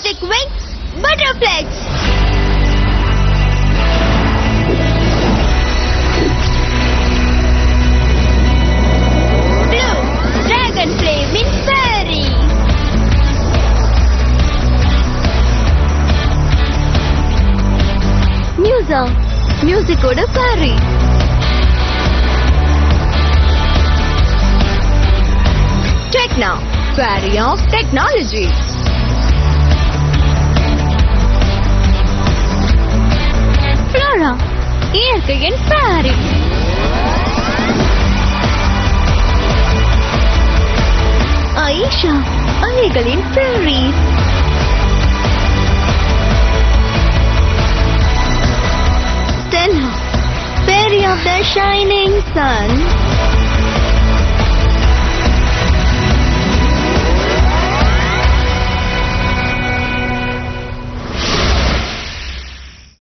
Exotic Wings Butterflex. Blue Dragon Flaming Fairy. Musa மியூசிக்கோட fairy. Techno Fairy of Technology. Flora இயற்கையின் fairy. Aisha அலைகளின் fairy. Stella Fairy of the Shining Sun.